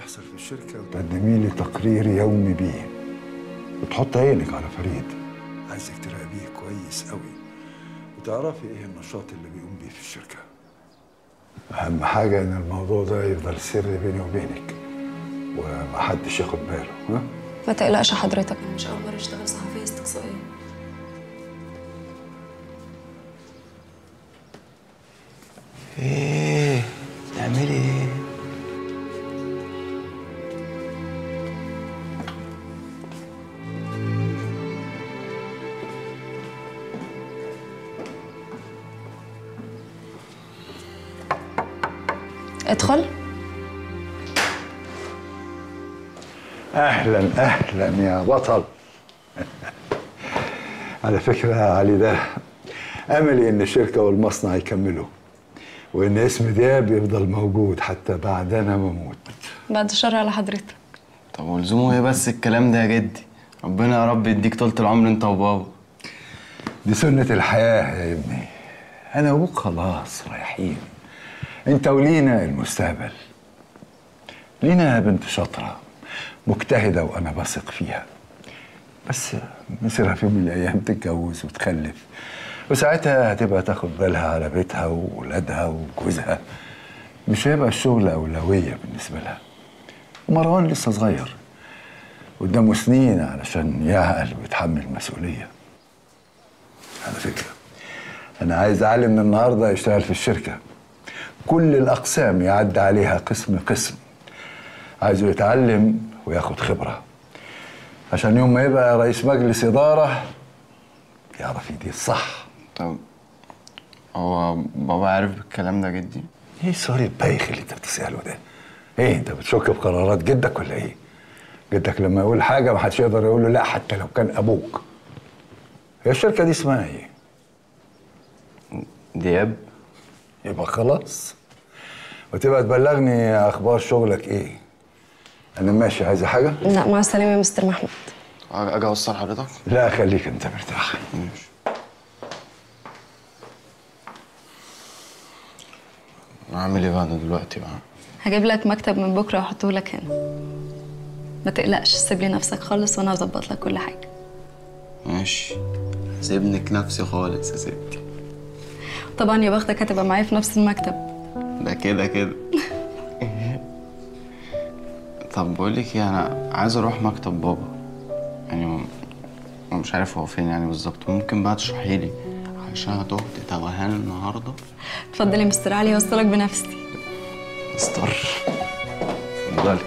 بيحصل في الشركة وتقدمي لي تقرير يومي بيه وتحط عينك على فريد عايزك تراقبيه كويس قوي وتعرفي ايه النشاط اللي بيقوم بيه في الشركة أهم حاجة إن الموضوع ده يفضل سر بيني وبينك ومحدش ياخد باله ها؟ ما تقلقش حضرتك انا مش اول مره اشتغل صحفيه استقصائيه ايه تعملي ايه ادخل اهلا اهلا يا بطل على فكره يا علي ده املي ان الشركه والمصنع يكملوا وان اسم دياب يفضل موجود حتى بعد انا ما اموت بعد الشر على حضرتك طب ولزومه ايه بس الكلام ده يا جدي ربنا يا رب يديك طولة العمر انت وبابا دي سنه الحياه يا ابني انا وابوك خلاص رايحين انت ولينا المستقبل لينا بنت شاطره مجتهده وانا بثق فيها بس مصيرها في يوم من الايام تتجوز وتخلف وساعتها هتبقى تاخد بالها على بيتها وولادها وجوزها مش هيبقى الشغل اولويه بالنسبه لها ومروان لسه صغير قدامه سنين علشان يعقل ويتحمل مسؤوليه على فكره انا عايز علي من النهارده يشتغل في الشركه كل الاقسام يعدي عليها قسم قسم عايزه يتعلم وياخد خبره عشان يوم ما يبقى رئيس مجلس اداره يعرف يدير صح طب هو بابا عارف بالكلام ده جدي ايه السؤال البايخ اللي انت بتساله ده؟ ايه انت بتشك في قرارات جدك ولا ايه؟ جدك لما يقول حاجه ما حدش يقدر يقول له لا حتى لو كان ابوك. هي الشركه دي اسمها ايه؟ دياب يبقى خلاص وتبقى تبلغني اخبار شغلك ايه؟ انا ماشي عايزه حاجه؟ لا مع السلامه يا مستر محمود اجي اوصل حضرتك لا خليك انت مرتاح ماشي اعمل ايه بقى دلوقتي بقى هجيب لك مكتب من بكره واحطه لك هنا ما تقلقش سيب لي نفسك خالص وانا هظبط لك كل حاجه ماشي سيبنك نفسي خالص يا ستي طبعا يا بختك هتبقى معايا في نفس المكتب ده كده كده طب بقول لك ايه انا عايز اروح مكتب بابا يعني م- مش عارف هو فين يعني بالظبط ممكن بقى تشرحي لي علشان انا تهت توهان النهارده اتفضل يا مستر علي اوصلك بنفسي استر اتفضلي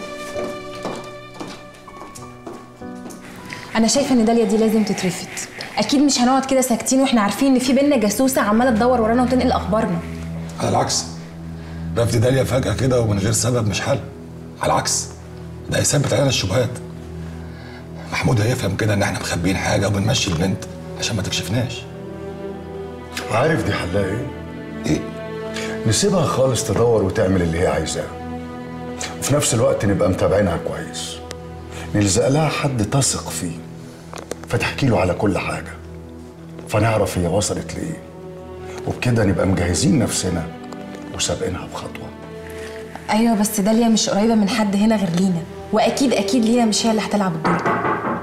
انا شايفه ان داليا دي لازم تترفد اكيد مش هنقعد كده ساكتين واحنا عارفين ان في بينا جاسوسه عماله تدور ورانا وتنقل اخبارنا على العكس رفض داليا فجأة كده ومن غير سبب مش حل على العكس ده هيثبت علينا الشبهات محمود هيفهم كده ان احنا مخبيين حاجة وبنمشي البنت عشان ما تكشفناش عارف دي حلها ايه؟ ايه؟ نسيبها خالص تدور وتعمل اللي هي عايزاه وفي نفس الوقت نبقى متابعينها كويس نلزق لها حد تثق فيه فتحكي له على كل حاجة فنعرف هي وصلت لإيه وبكده نبقى مجهزين نفسنا وسابقينها بخطوة ايوه بس داليا مش قريبه من حد هنا غير لينا واكيد اكيد لينا مش هي اللي هتلعب الدور ده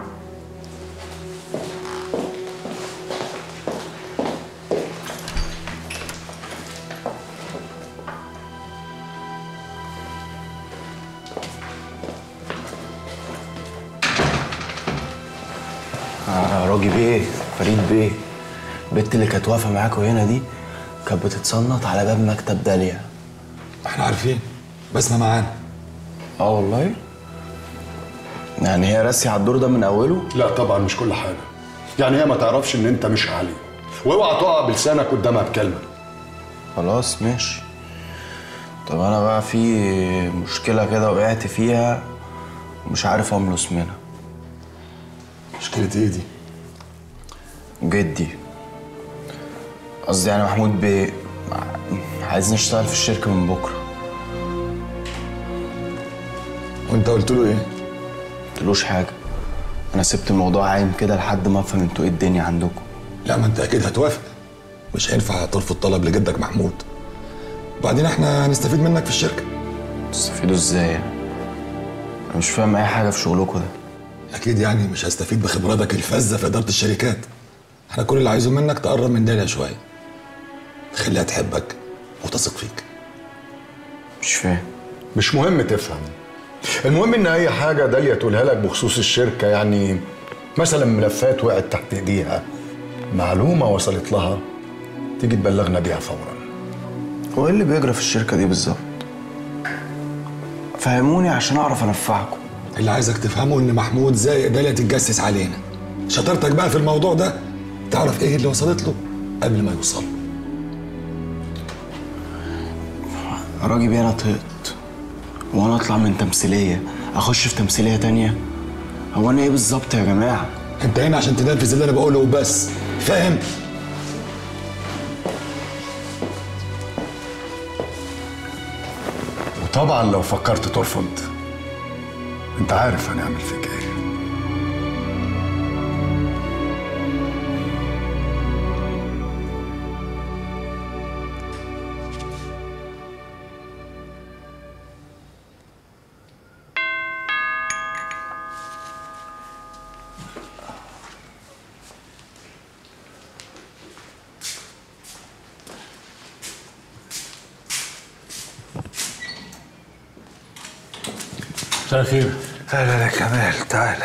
آه راجي بيه فريد بيه البت اللي كانت واقفه معاكوا هنا دي كانت بتتصنط على باب مكتب داليا احنا عارفين بس ما معانا اه والله يعني هي راسي على الدور ده من اوله لا طبعا مش كل حاجة يعني هي ما تعرفش ان انت مش علي واوعى تقع بلسانك قدامها بكلمة خلاص ماشي طب انا بقى في مشكله كده وقعت فيها ومش عارف املص منها مشكلة ايه دي؟ جدي قصدي يعني محمود بيه عايزني اشتغل في الشركه من بكره وانت قلت له ايه؟ قلتلوش حاجه انا سبت الموضوع عايم كده لحد ما افهم انتوا ايه الدنيا عندكم لا ما انت اكيد هتوافق مش هينفع ترفض طلب لجدك محمود وبعدين احنا هنستفيد منك في الشركه تستفيدوا ازاي يعني؟ أنا مش فاهم اي حاجه في شغلكوا ده اكيد يعني مش هستفيد بخبراتك الفذه في اداره الشركات احنا كل اللي عايزه منك تقرب من داليا شويه تخليها تحبك وتثق فيك مش فاهم مش مهم تفهم المهم ان اي حاجه داليا تقولها لك بخصوص الشركه يعني مثلا ملفات وقعت تحت ايديها معلومه وصلت لها تيجي تبلغنا بيها فورا هو ايه اللي بيجرى في الشركه دي بالظبط فهموني عشان اعرف انفعكم اللي عايزك تفهمه ان محمود زي داليا تتجسس علينا شطارتك بقى في الموضوع ده تعرف ايه اللي وصلت له قبل ما يوصل له راجي بيه انا طهقت وانا اطلع من تمثيليه اخش في تمثيليه تانية هو انا ايه بالظبط يا جماعه انت هنا عشان تنفذ اللي انا بقوله وبس فاهم وطبعا لو فكرت ترفض انت عارف هنعمل فيك ايه مساء الخير تعالى يا كمال تعالى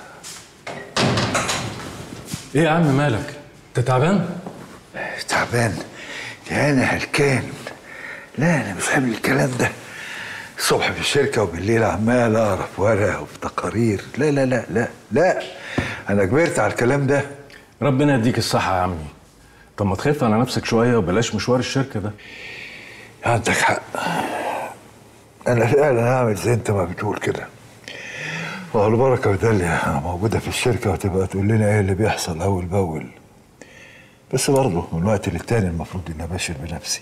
ايه يا عم مالك انت تعبان تعبان يا انا هلكان لا انا مش حامل الكلام ده الصبح في الشركه وبالليل عمال اقرا في ورق وفي تقارير لا لا لا لا لا انا كبرت على الكلام ده ربنا يديك الصحه يا عمي طب ما تخف على نفسك شويه وبلاش مشوار الشركه ده عندك حق انا فعلا هعمل زي انت ما بتقول كده وعلى البركه وداليا موجوده في الشركه وتبقى تقول لنا ايه اللي بيحصل اول باول بس برضه من وقت للتاني المفروض اني ابشر بنفسي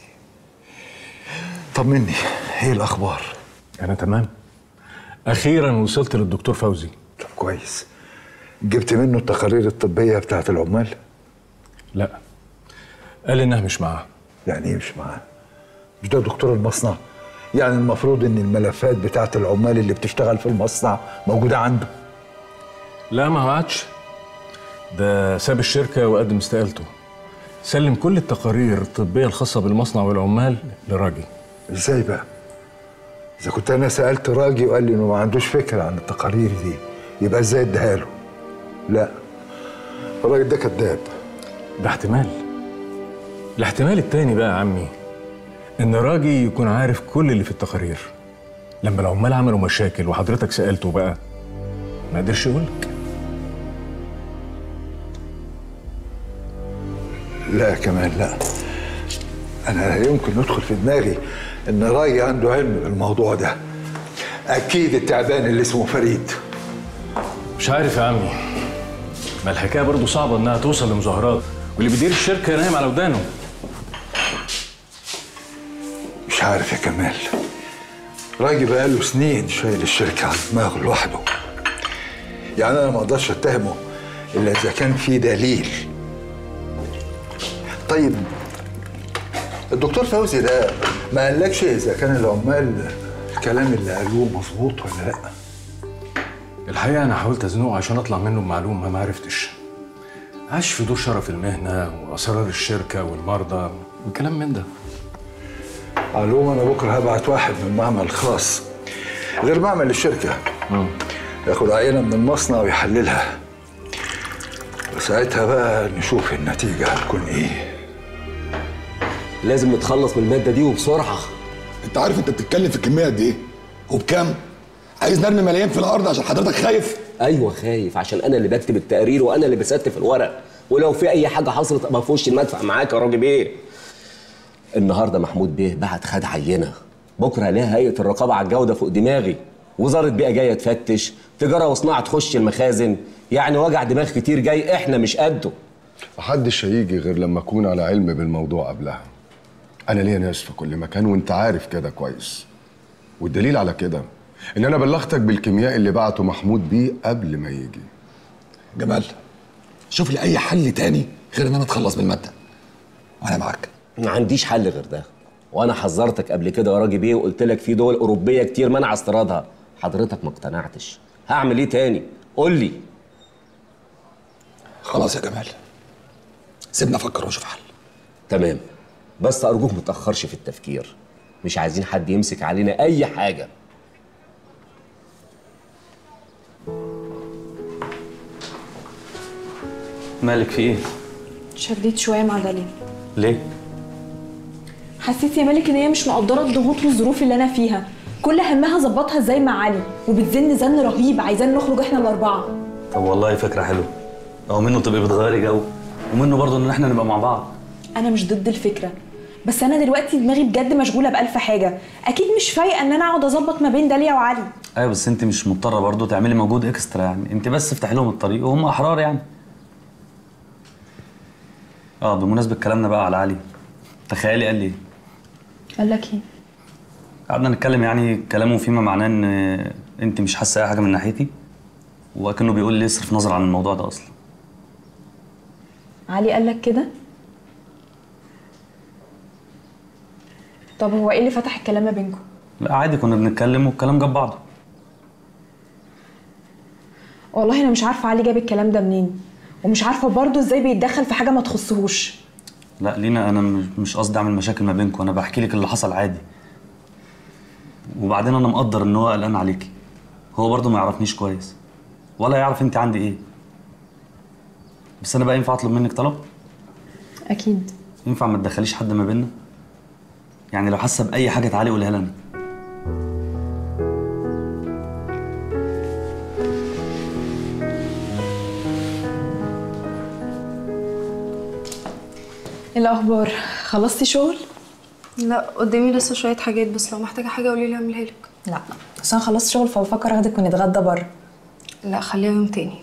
طمني ايه الاخبار انا تمام اخيرا وصلت للدكتور فوزي طب كويس جبت منه التقارير الطبيه بتاعت العمال لا قال انها مش معاه يعني ايه مش معاه مش ده دكتور المصنع يعني المفروض ان الملفات بتاعت العمال اللي بتشتغل في المصنع موجوده عنده لا ما عادش ده ساب الشركه وقدم استقالته سلم كل التقارير الطبيه الخاصه بالمصنع والعمال لراجي ازاي بقى اذا كنت انا سالت راجي وقال لي انه ما عندوش فكره عن التقارير دي يبقى ازاي اديها له لا الراجل ده كذاب ده احتمال الاحتمال التاني بقى يا عمي ان راجي يكون عارف كل اللي في التقارير لما العمال عملوا مشاكل وحضرتك سالته بقى ما قدرش يقولك لا كمان لا انا لا يمكن يدخل في دماغي ان راجي عنده علم بالموضوع ده اكيد التعبان اللي اسمه فريد مش عارف يا عمي ما الحكايه برضو صعبه انها توصل لمظاهرات واللي بيدير الشركه نايم على ودانه مش عارف يا كمال راجي بقاله سنين شايل الشركة على دماغه لوحده يعني أنا ما أقدرش أتهمه إلا إذا كان في دليل طيب الدكتور فوزي ده ما قالكش إذا كان العمال الكلام اللي قالوه مظبوط ولا لأ الحقيقه انا حاولت ازنقه عشان اطلع منه بمعلومه ما عرفتش عاش في دور شرف المهنه واسرار الشركه والمرضى وكلام من ده معلومة أنا بكرة هبعت واحد من معمل خاص غير معمل الشركة ياخد عينة من المصنع ويحللها وساعتها بقى نشوف النتيجة هتكون إيه لازم نتخلص من الماده دي وبسرعه انت عارف انت بتتكلم في كميه قد ايه وبكام عايز نرمي ملايين في الارض عشان حضرتك خايف ايوه خايف عشان انا اللي بكتب التقرير وانا اللي بستف الورق ولو في اي حاجه حصلت ابقى في وش المدفع معاك يا راجل بيه النهارده محمود بيه بعت خد عينه بكره ليها هيئه الرقابه على الجوده فوق دماغي وزاره بيئه جايه تفتش تجاره وصناعه تخش المخازن يعني وجع دماغ كتير جاي احنا مش قده محدش هيجي غير لما اكون على علم بالموضوع قبلها انا ليا ناس في كل مكان وانت عارف كده كويس والدليل على كده ان انا بلغتك بالكيمياء اللي بعته محمود بيه قبل ما يجي جمال شوف لي اي حل تاني غير ان انا اتخلص من الماده وانا معاك ما عنديش حل غير ده وانا حذرتك قبل كده يا راجل بيه وقلت لك في دول اوروبيه كتير منع استيرادها حضرتك ما اقتنعتش هعمل ايه تاني قول لي خلاص يا جمال سيبنا افكر واشوف حل تمام بس ارجوك متاخرش في التفكير مش عايزين حد يمسك علينا اي حاجه مالك في ايه؟ شديت شويه مع داليا ليه؟ حسيت يا مالك ان هي مش مقدره الضغوط والظروف اللي انا فيها كل همها ظبطها ازاي مع علي وبتزن زن رهيب عايزانا نخرج احنا الاربعه طب والله فكرة حلوة أو منه تبقي بتغيري جو ومنه برضه إن إحنا نبقى مع بعض انا مش ضد الفكره بس انا دلوقتي دماغي بجد مشغوله بالف حاجه اكيد مش فايقه ان انا اقعد اظبط ما بين داليا وعلي أيوة بس أنت مش مضطرة برضه تعملي مجهود إكسترا يعني أنت بس افتحي لهم الطريق وهم أحرار يعني اه بمناسبة كلامنا بقى على علي تخيلي قال لي ايه قال لك ايه قعدنا نتكلم يعني كلامه فيما معناه ان انت مش حاسه اي حاجه من ناحيتي وكانه بيقول لي اصرف نظر عن الموضوع ده اصلا علي قال لك كده طب هو ايه اللي فتح الكلام ما بينكم لا عادي كنا بنتكلم والكلام جاب بعضه والله انا مش عارفه علي جاب الكلام ده منين ومش عارفه برضه ازاي بيتدخل في حاجه ما تخصهوش لا لينا انا مش- مش قصدي اعمل مشاكل ما بينكم انا بحكي لك اللي حصل عادي وبعدين انا مقدر ان هو قلقان عليكي هو برضه ما يعرفنيش كويس ولا يعرف انت عندي ايه بس انا بقى ينفع اطلب منك طلب اكيد ينفع ما تدخليش حد ما بيننا يعني لو حاسه باي حاجه تعالي قولها لنا ايه الاخبار خلصتي شغل لا قدامي لسه شويه حاجات بس لو محتاجه حاجه قولي لي اعملها لك لا بس انا خلصت شغل فبفكر اخدك ونتغدى بره لا خليها يوم تاني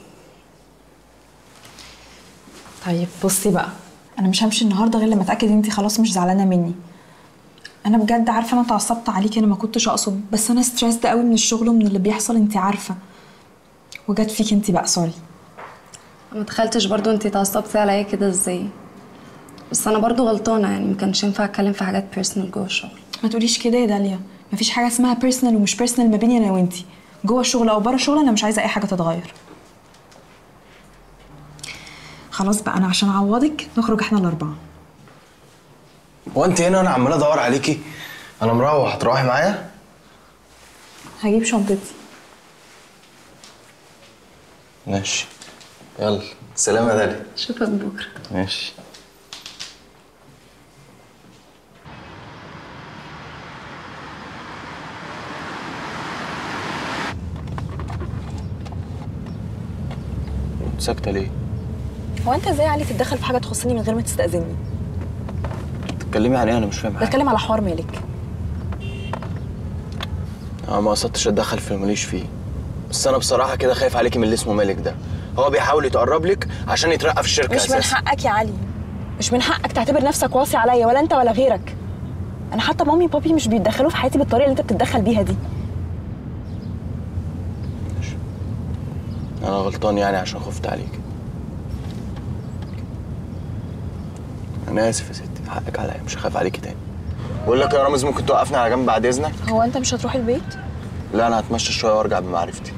طيب بصي بقى انا مش همشي النهارده غير لما اتاكد ان انت خلاص مش زعلانه مني انا بجد عارفه انا اتعصبت عليكي انا ما كنتش اقصد بس انا ستريسد قوي من الشغل ومن اللي بيحصل انت عارفه وجت فيك انت بقى سوري ما تخيلتش برضو انتي اتعصبتي عليا كده ازاي بس انا برضو غلطانه يعني ما كانش ينفع اتكلم في حاجات بيرسونال جوه الشغل ما تقوليش كده يا داليا مفيش حاجه اسمها بيرسونال ومش بيرسونال ما بيني انا وانتي جوه الشغل او بره الشغل انا مش عايزه اي حاجه تتغير خلاص بقى انا عشان اعوضك نخرج احنا الاربعه هو انت هنا انا عمال ادور عليكي انا مروح هتروحي معايا هجيب شنطتي ماشي يلا سلام يا دالي اشوفك بكره ماشي ساكتة ليه؟ هو انت ازاي علي تتدخل في حاجه تخصني من غير ما تستاذني بتتكلمي عن ايه انا مش فاهم حاجة بتكلم على حوار مالك انا ما قصدتش اتدخل في اللي ماليش فيه بس انا بصراحة كده خايف عليكي من اللي اسمه مالك ده هو بيحاول يتقرب لك عشان يترقى في الشركة مش من اساسا حقك يا علي مش من حقك تعتبر نفسك واصي عليا ولا انت ولا غيرك انا حتى مامي وبابي مش بيتدخلوا في حياتي بالطريقه اللي انت بتتدخل بيها دي انا غلطان يعني عشان خفت عليك انا اسف يا ستي حقك عليا مش هخاف عليكي تاني بقول لك يا رامز ممكن توقفني على جنب بعد اذنك هو انت مش هتروح البيت لا انا هتمشى شويه وارجع بمعرفتي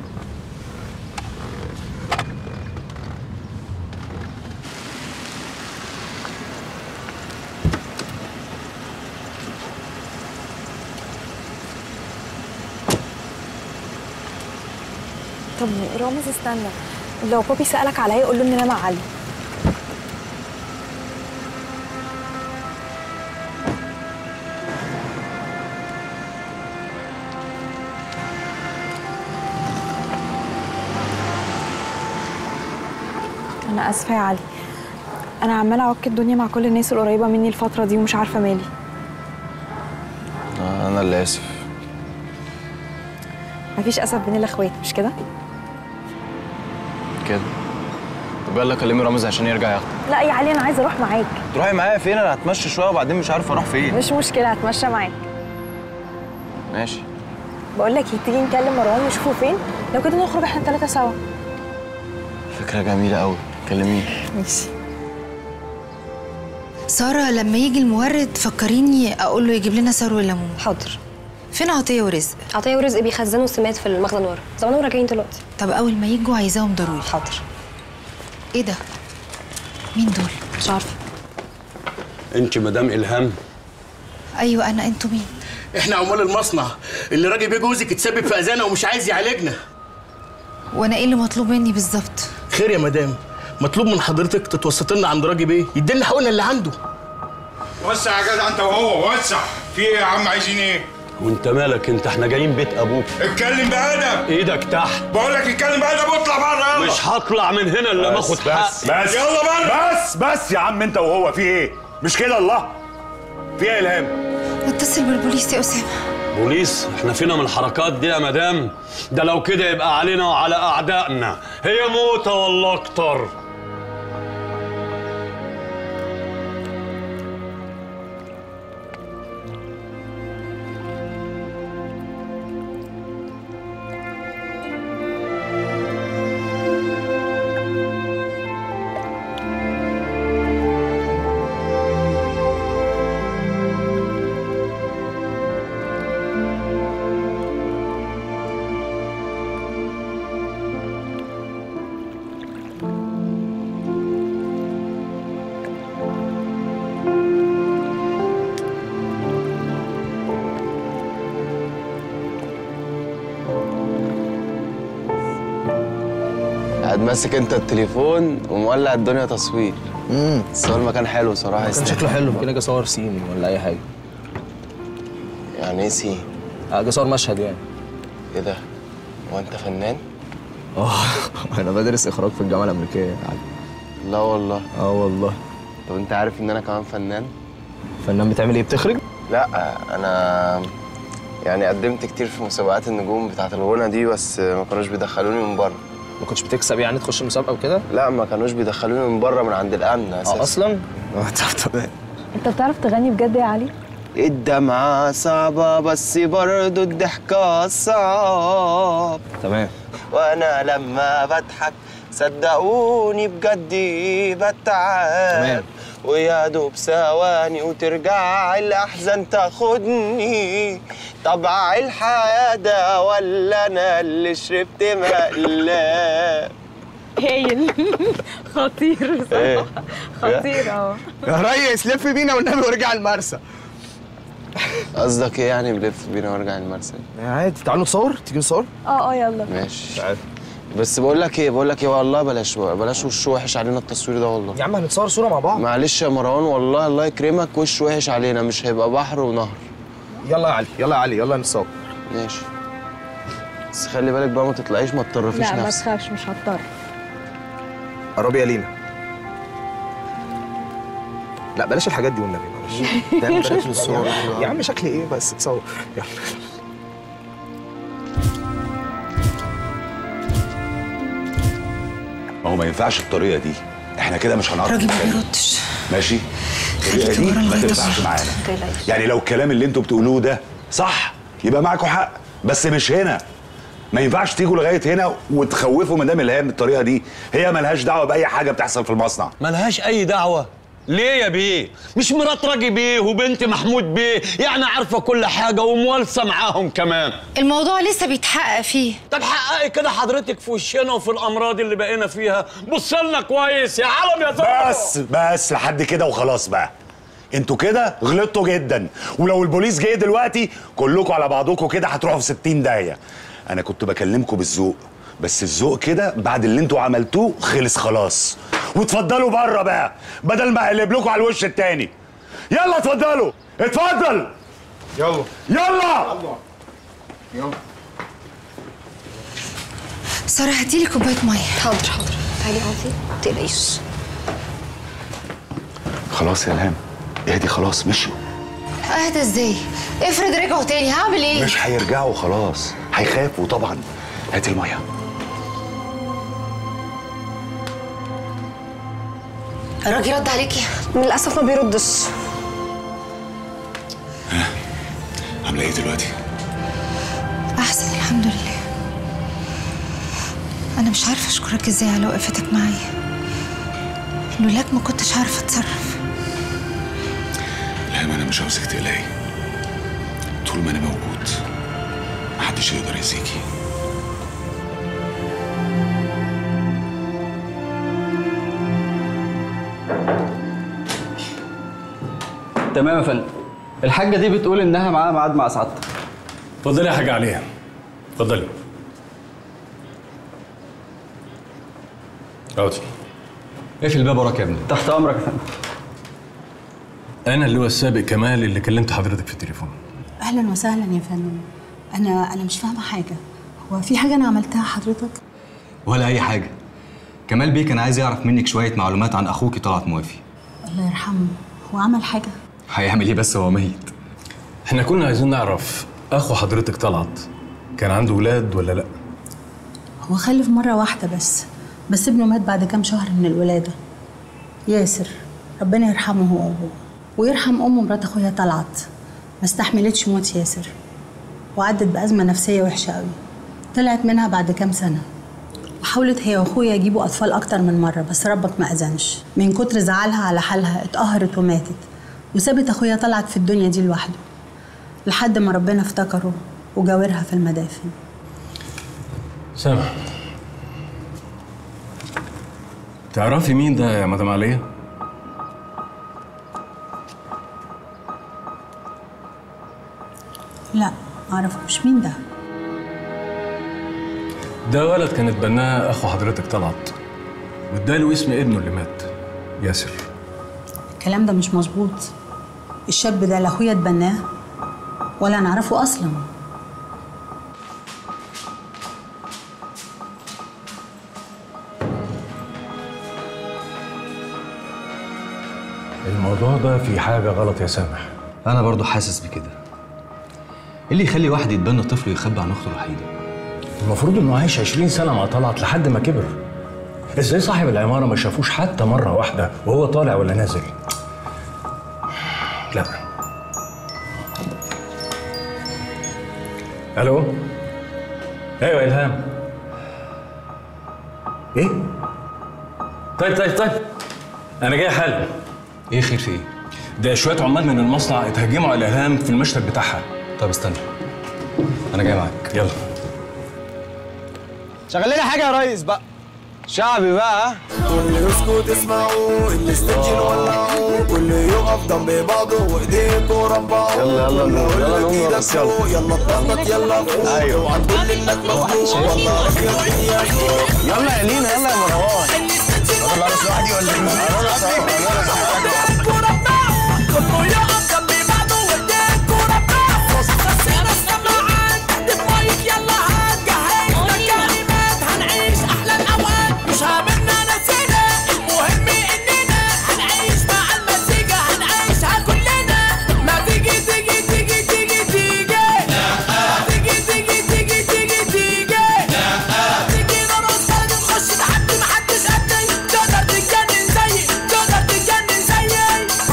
طب رامز استنى لو بابي سالك عليا قول له ان انا مع علي انا اسفه يا علي انا عماله اعك الدنيا مع كل الناس القريبه مني الفتره دي ومش عارفه مالي آه، انا اللي اسف مفيش اسف بين الاخوات مش كده كده طب يلا كلمي رامز عشان يرجع ياخدك لا يا علي انا عايزه اروح معاك تروحي معايا فين انا هتمشى شويه وبعدين مش عارف اروح فين مش مشكله هتمشى معاك ماشي بقول لك إيه، تيجي نكلم مروان ونشوفه فين لو كده نخرج احنا الثلاثه سوا فكره جميله قوي كلميه ماشي سارة لما يجي المورد فكريني أقول له يجيب لنا سرو الليمون حاضر فين عطيه ورزق عطيه ورزق بيخزنوا السمات في المخزن ورا زمانهم راجعين دلوقتي طب اول ما يجوا عايزاهم ضروري حاضر ايه ده مين دول مش عارفه انت مدام الهام ايوه انا انتوا مين احنا عمال المصنع اللي راجل بيه جوزك اتسبب في اذانا ومش عايز يعالجنا وانا ايه اللي مطلوب مني بالظبط خير يا مدام مطلوب من حضرتك تتوسط لنا عند راجل بيه يدينا حقوقنا اللي عنده وسع يا جدع انت وهو وسع في ايه يا عم عايزين ايه وانت مالك انت احنا جايين بيت ابوك اتكلم بادب ايدك تحت بقول لك اتكلم بادب واطلع بره يلا مش هطلع من هنا الا ما اخد حقي بس يلا بره بس بس يا عم انت وهو في ايه مش كده الله في ايه يا الهام اتصل بالبوليس يا اسامه بوليس احنا فينا من الحركات دي يا مدام ده لو كده يبقى علينا وعلى اعدائنا هي موتة والله اكتر قاعد ماسك انت التليفون ومولع الدنيا تصوير امم الصور مكان حلو صراحه كان يستاهل. شكله حلو ممكن اجي اصور سين ولا اي حاجه يعني ايه سين؟ اجي اصور مشهد يعني ايه ده؟ هو انت فنان؟ اه انا بدرس اخراج في الجامعه الامريكيه عادي لا والله اه والله طب انت عارف ان انا كمان فنان؟ فنان بتعمل ايه بتخرج لا انا يعني قدمت كتير في مسابقات النجوم بتاعه الغنى دي بس ما كانوش بيدخلوني من بره ما كنتش بتكسب يعني تخش مسابقه وكده لا ما كانوش بيدخلوني من بره من عند الامن اساسا اه اصلا اه طب تمام انت بتعرف تغني بجد يا علي؟ الدمعة صعبة بس برضو الضحكة صعب تمام وانا لما بضحك صدقوني بجد بتعب تمام. ويا دوب ثواني وترجع الاحزان تاخدني طبع الحياة ده ولا انا اللي شربت مقلب هايل خطير إيه؟ بصراحة خطير اه يا ريس لف بينا والنبي وارجع المرسى قصدك ايه يعني بلف بينا وارجع المرسى عادي تعالوا نصور تيجي نصور اه اه يلا ماشي بس بقول لك ايه بقول لك ايه والله بلاش بلاش وش وحش علينا التصوير ده والله يا عم هنتصور صوره مع بعض معلش يا مروان والله الله يكرمك وش وحش علينا مش هيبقى بحر ونهر يلا يا علي يلا يا علي يلا نصور ماشي بس خلي بالك بقى ما تطلعيش ما تطرفيش لا ما نفسك تخافش مش هضطر قربي يا لينا لا بلاش الحاجات دي والنبي معلش تعمل شكل الصور يا عم شكلي ايه بس تصور يلا ما هو ما ينفعش الطريقه دي احنا كده مش هنعرف الراجل ما نتكلم. بيردش ماشي الطريقه خليكي دي ورا ما لغاية تنفعش الظهر. معانا متقلقيش. يعني لو الكلام اللي انتوا بتقولوه ده صح يبقى معاكم حق بس مش هنا ما ينفعش تيجوا لغايه هنا وتخوفوا مدام الهام بالطريقه دي هي ملهاش دعوه باي حاجه بتحصل في المصنع ملهاش اي دعوه ليه يا بيه مش مرات راجي بيه وبنت محمود بيه يعني عارفه كل حاجه وموالسه معاهم كمان الموضوع لسه بيتحقق فيه طب حققي كده حضرتك في وشنا وفي الامراض اللي بقينا فيها بص لنا كويس يا علم يا زلمه بس بس لحد كده وخلاص بقى انتوا كده غلطتوا جدا ولو البوليس جه دلوقتي كلكم على بعضكم كده هتروحوا في 60 داهيه انا كنت بكلمكم بالذوق بس الذوق كده بعد اللي انتوا عملتوه خلص خلاص واتفضلوا بره بقى بدل ما اقلب لكم على الوش التاني يلا اتفضلوا اتفضل يلا يلا يلا ساره هاتيلي كوبايه ميه حاضر حاضر تعالي اقعدي ما تقلقيش خلاص يا الهام اهدي خلاص مشوا اهدى ازاي افرض رجعوا تاني هعمل ايه مش هيرجعوا خلاص هيخافوا طبعا هاتي الميه الراجل رد عليكي للاسف ما بيردش عامله ايه دلوقتي احسن الحمد لله انا مش عارفه اشكرك ازاي على وقفتك معايا لولاك ما كنتش عارفه اتصرف الهام انا مش عاوزك تقلقي طول ما انا موجود محدش يقدر يأذيكي تمام يا فندم الحاجه دي بتقول انها معاها ميعاد مع سعادتك اتفضلي يا حاجه عليها اتفضلي اقعدي اقفل الباب وراك يا ابني تحت امرك يا فندم انا اللي هو السابق كمال اللي كلمت حضرتك في التليفون اهلا وسهلا يا فندم انا انا مش فاهمه حاجه هو في حاجه انا عملتها حضرتك ولا اي حاجه كمال بيه كان عايز يعرف منك شويه معلومات عن اخوكي طلعت موافي الله يرحمه هو عمل حاجه هيعمل ايه بس هو ميت احنا كنا عايزين نعرف اخو حضرتك طلعت كان عنده ولاد ولا لا هو خلف مره واحده بس بس ابنه مات بعد كام شهر من الولاده ياسر ربنا يرحمه هو وابوه ويرحم امه مرات اخويا طلعت ما استحملتش موت ياسر وعدت بازمه نفسيه وحشه قوي طلعت منها بعد كام سنه وحاولت هي واخويا يجيبوا اطفال اكتر من مره بس ربك ما اذنش من كتر زعلها على حالها اتقهرت وماتت وسابت اخويا طلعت في الدنيا دي لوحده لحد ما ربنا افتكره وجاورها في المدافن سامع تعرفي مين ده يا مدام عليا لا معرفوش مين ده ده ولد كان اتبناه اخو حضرتك طلعت واداله اسم ابنه اللي مات ياسر الكلام ده مش مظبوط الشاب ده لا اخويا اتبناه ولا نعرفه اصلا الموضوع ده في حاجه غلط يا سامح انا برضو حاسس بكده ايه اللي يخلي واحد يتبنى طفل ويخبي عن اخته الوحيده المفروض انه عايش 20 سنه مع طلعت لحد ما كبر ازاي صاحب العماره ما شافوش حتى مره واحده وهو طالع ولا نازل لا الو ايوه الهام ايه طيب طيب طيب انا جاي حالا ايه خير في ايه ده شويه عمال من المصنع اتهجموا على الهام في المشتل بتاعها طب استنى انا جاي معاك يلا شغل لنا حاجه يا ريس بقى شعبي بقى ها كل يسكت اسمعوا الاستنج نولعوا كل يقف جنب بعضه وايديكوا ربعوا يلا يلا نقول يلا نقول بس يلا يلا اتنطط يلا فوق ايوه اوعى تقول انك مخدوع والله يلا يا لينا يلا يا مروان انا بعرف لوحدي ولا كله يقف جنب بعضه وايديكوا ربعوا بس انا سمعان تحت المايك يلا هات جهزنا كلمات هنعيش احلى الاوقات مش هاممنا نسينا المهم اننا هنعيش مع المزيكا هنعيشها كلنا ما تيجي تيجي تيجي تيجي تيجي تيجي تيجي تيجي تيجي تيجي تيجي نرقص بلد نخش نعدي محدش قدي تقدر تتجنن زيي تقدر تتجنن زيي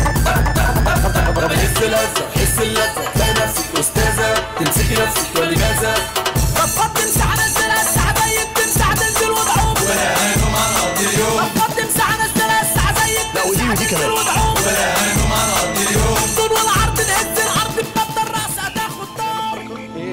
بحس لذة حس اللذة تلاقي نفسك أستاذة تمسكي نفسك ولماذا رفضت تمسح نزل الساعة زيك تمسح تنزل وضعوف ولا هانم هنقضي اليوم رفضت تمسح نزل الساعة زيك لا ودي ودي كمان ولا هانم هنقضي اليوم طول ولا عرض نهز الأرض بنبض الرأس هتاخد دور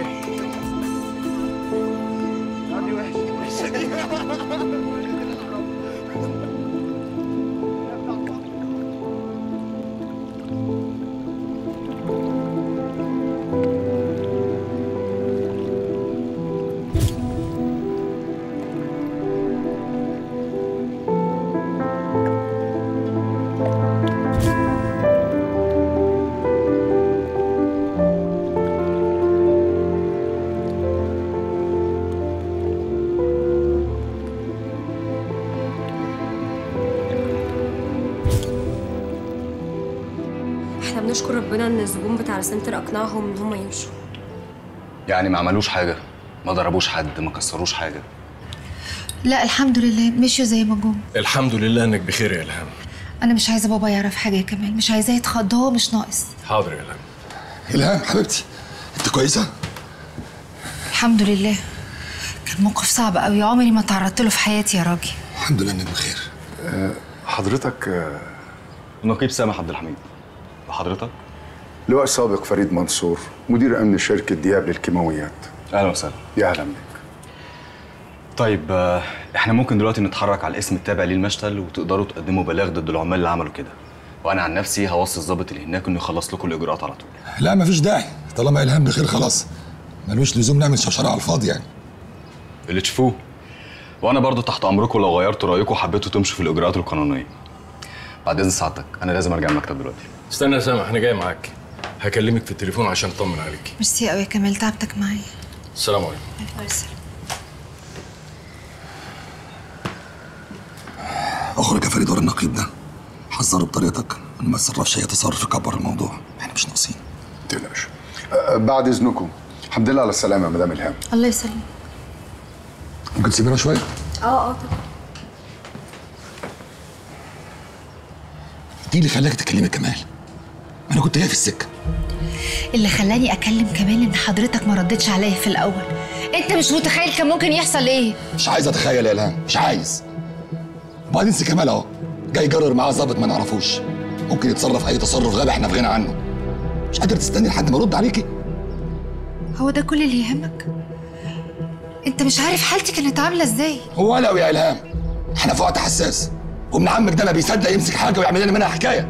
احنا بنشكر ربنا ان الزبون بتاع السنتر اقنعهم ان هم يمشوا يعني ما عملوش حاجه ما ضربوش حد ما كسروش حاجه لا الحمد لله مشيوا زي ما جم الحمد لله انك بخير يا الهام انا مش عايزه بابا يعرف حاجه يا كمال مش عايزاه يتخض هو مش ناقص حاضر يا الهام الهام حبيبتي انت كويسه الحمد لله كان موقف صعب قوي عمري ما تعرضت له في حياتي يا راجل الحمد لله انك بخير حضرتك نقيب سامح عبد الحميد وحضرتك لواء سابق فريد منصور مدير امن شركه دياب للكيماويات اهلا وسهلا يا اهلا بك طيب آه، احنا ممكن دلوقتي نتحرك على الاسم التابع للمشتل وتقدروا تقدموا بلاغ ضد العمال اللي عملوا كده وانا عن نفسي هوصي الضابط اللي هناك انه يخلص لكم الاجراءات على طول لا مفيش داعي طالما الهام بخير خلاص ملوش لزوم نعمل شوشره على الفاضي يعني اللي تشوفوه وانا برضو تحت امركم لو غيرتوا رايكم وحبيتوا تمشوا في الاجراءات القانونيه بعد اذن سعادتك انا لازم ارجع المكتب دلوقتي استنى يا سامح انا جاي معاك هكلمك في التليفون عشان اطمن عليك ميرسي قوي يا كمال تعبتك معايا السلام عليكم اخرج يا فريد ورا النقيب ده حذره بطريقتك انه ما يتصرفش اي تصرف يكبر الموضوع احنا مش ناقصين تقلقش أه بعد اذنكم الحمد لله على السلامه يا مدام الهام الله يسلمك ممكن تسيبينا شويه اه اه طبعا دي اللي خلاك تكلمي كمال ما انا كنت جاي في السكه اللي خلاني اكلم كمال ان حضرتك ما ردتش عليا في الاول انت مش متخيل كان ممكن يحصل ايه مش عايز اتخيل يا الهام مش عايز وبعدين سي كمال اهو جاي يجرر معاه ظابط ما نعرفوش ممكن يتصرف اي تصرف غبي احنا في غنى عنه مش قادر تستني لحد ما ارد عليكي هو ده كل اللي يهمك انت مش عارف حالتي كانت عامله ازاي هو لو يا الهام احنا في وقت حساس وابن عمك ده ما بيصدق يمسك حاجه ويعمل لنا منها حكايه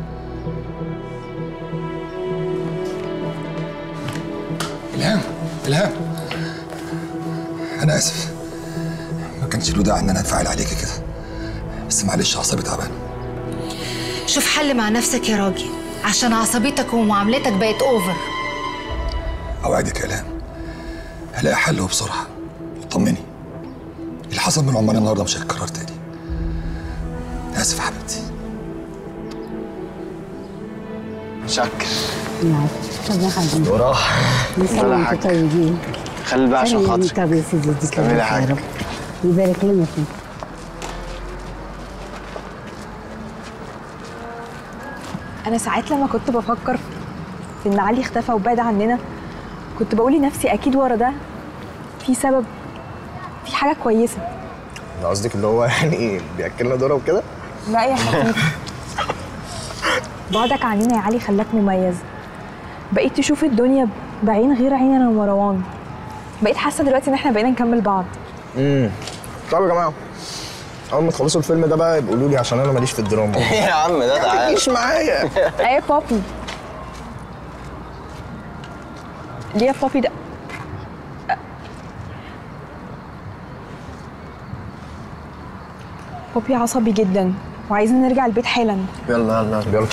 الهام الهام انا اسف ما كانش له داعي ان انا اتفاعل عليكي كده بس معلش اعصابي تعبانه شوف حل مع نفسك يا راجل عشان عصبيتك ومعاملتك بقت اوفر اوعدك يا الهام هلاقي حل وبسرعه طمني اللي حصل من عمال النهارده مش هيتكرر تاني اسف يا حبيبتي شكر طب يا حبيبي وراح نسأل ولا انتوا حاجة. طيبين خلي بقى عشان سلم خاطري طب يا سيدي دي تسلمي لي كلمة يا حاجة. رب يبارك لنا فيك انا ساعات لما كنت بفكر في ان علي اختفى وبعد عننا كنت بقول لنفسي اكيد ورا ده في سبب في حاجه كويسه قصدك اللي هو يعني ايه بياكلنا ذره وكده لا يا حبيبي بعدك عننا يا علي خلاك مميز بقيت تشوف الدنيا بعين غير عين انا ومروان بقيت حاسه دلوقتي ان احنا بقينا نكمل بعض امم طب يا جماعه اول ما تخلصوا الفيلم ده بقى يبقى قولوا لي عشان انا ماليش في الدراما يا عم ده ما تعالى تجيش معايا ايه بابي ليه يا بابي ده بابي عصبي جدا وعايزين نرجع البيت حالا يلا يلا يلا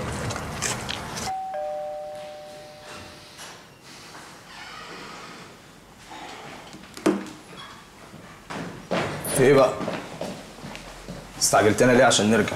في ايه بقى؟ استعجلتنا ليه عشان نرجع؟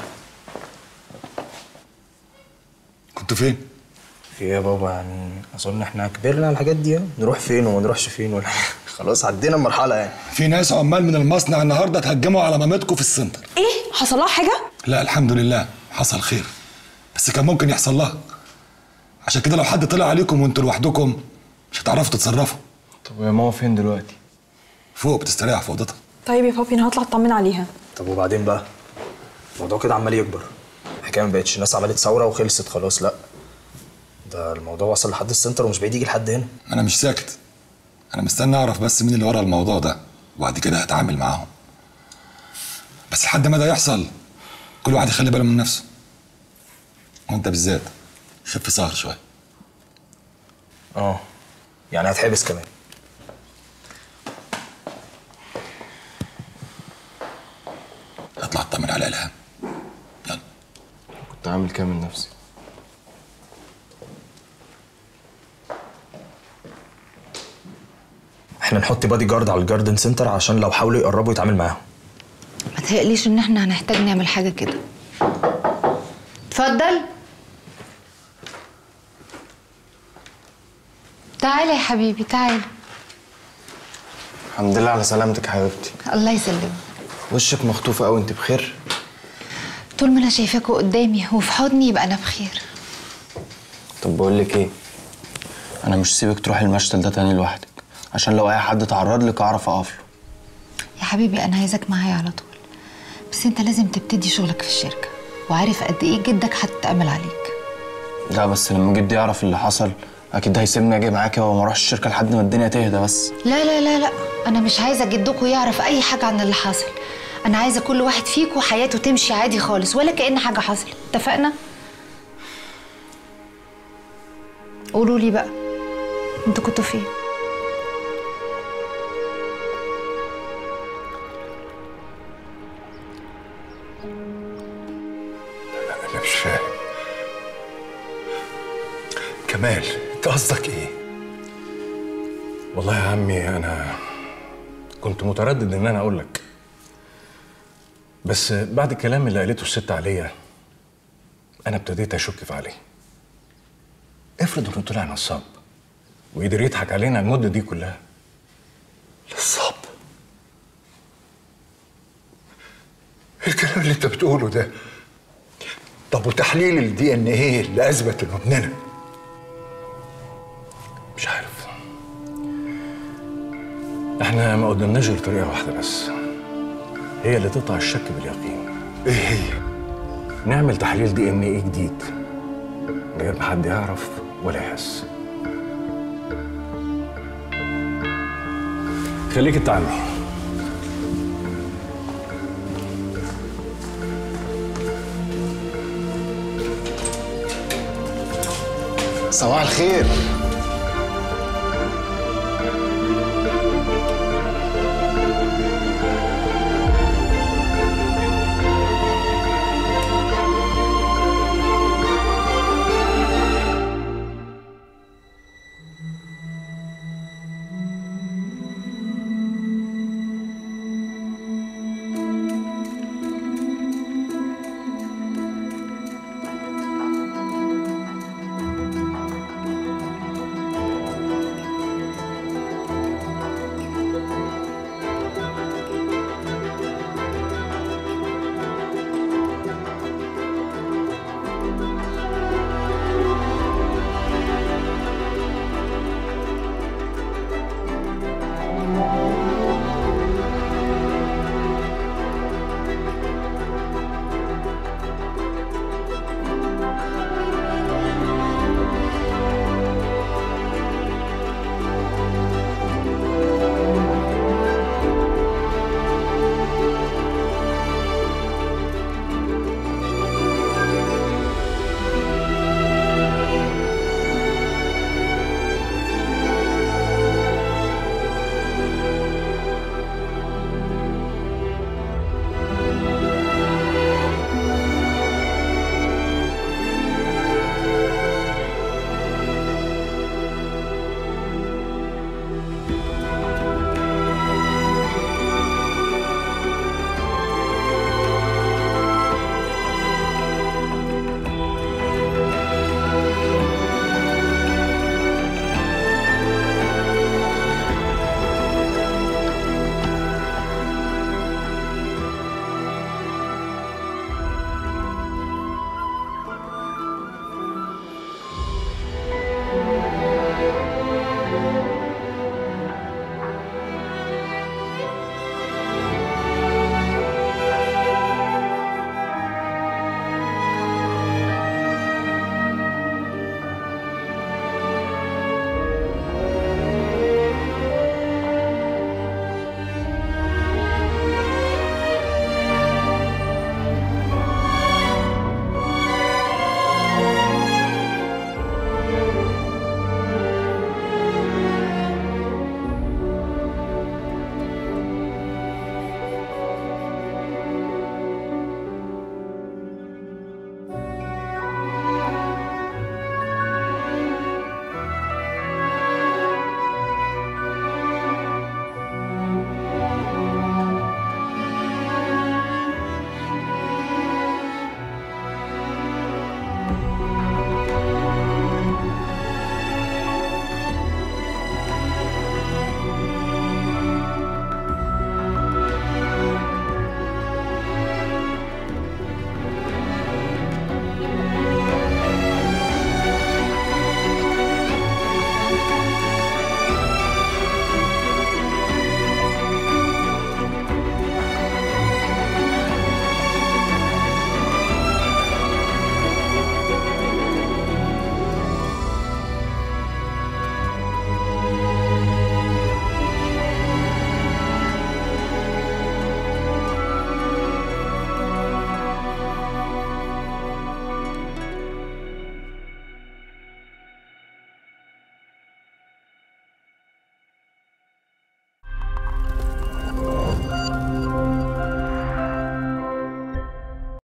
كنت فين؟ في ايه يا بابا يعني اظن احنا كبرنا على الحاجات دي يعني. نروح فين وما نروحش فين ولا خلاص عدينا المرحله يعني في ناس عمال من المصنع النهارده اتهجموا على مامتكم في السنتر ايه حصل لها حاجه لا الحمد لله حصل خير بس كان ممكن يحصل لها عشان كده لو حد طلع عليكم وانتوا لوحدكم مش هتعرفوا تتصرفوا طب يا ماما فين دلوقتي فوق بتستريح في اوضتها طيب يا بابي انا هطلع اطمن عليها طب وبعدين بقى؟ الموضوع كده عمال يكبر الحكايه ما بقتش الناس عملت ثوره وخلصت خلاص لا ده الموضوع وصل لحد السنتر ومش بعيد يجي لحد هنا انا مش ساكت انا مستني اعرف بس مين اللي ورا الموضوع ده وبعد كده هتعامل معاهم بس لحد ما ده يحصل كل واحد يخلي باله من نفسه وانت بالذات خف سهر شويه اه يعني هتحبس كمان اطلع اطمن على الهام كنت عامل كده من نفسي احنا نحط بادي جارد على الجاردن سنتر عشان لو حاولوا يقربوا يتعامل معاهم ما تهيأليش ان احنا هنحتاج نعمل حاجه كده اتفضل تعالى يا حبيبي تعالى الحمد لله على سلامتك يا حبيبتي الله يسلمك وشك مخطوفة أوي أنت بخير؟ طول ما انا شايفاكوا قدامي وفي حضني يبقى انا بخير طب بقول لك إيه؟ أنا مش سيبك تروحي المشتل ده تاني لوحدك عشان لو أي حد اتعرض لك أعرف أقف له يا حبيبي انا عايزك معايا على طول بس انت لازم تبتدي شغلك في الشركه وعارف قد ايه جدك هتتأمل عليك لا بس لما جدي يعرف اللي حصل اكيد هيسيبني اجي معاكي وما اروحش الشركه لحد ما الدنيا تهدى بس لا لا لا لا انا مش عايزه جدكم يعرف اي حاجه عن اللي حصل انا عايزه كل واحد فيكم حياته تمشي عادي خالص ولا كأن حاجه حصلت اتفقنا قولوا لي بقى انتوا كنتوا فين انا مش فاهم كمال انت قصدك ايه والله يا عمي انا كنت متردد ان انا اقول لك بس بعد الكلام اللي قالته الست عليا انا ابتديت اشك في علي افرض انه طلع نصاب وقدر يضحك علينا المده دي كلها نصاب إيه الكلام اللي انت بتقوله ده طب وتحليل الدي ان ايه اللي اثبت انه ابننا مش عارف احنا ما قدامناش غير طريقه واحده بس هي اللي تقطع الشك باليقين ايه هي نعمل تحليل دي ان ايه جديد من غير ما حد يعرف ولا يحس خليك انت عمي صباح الخير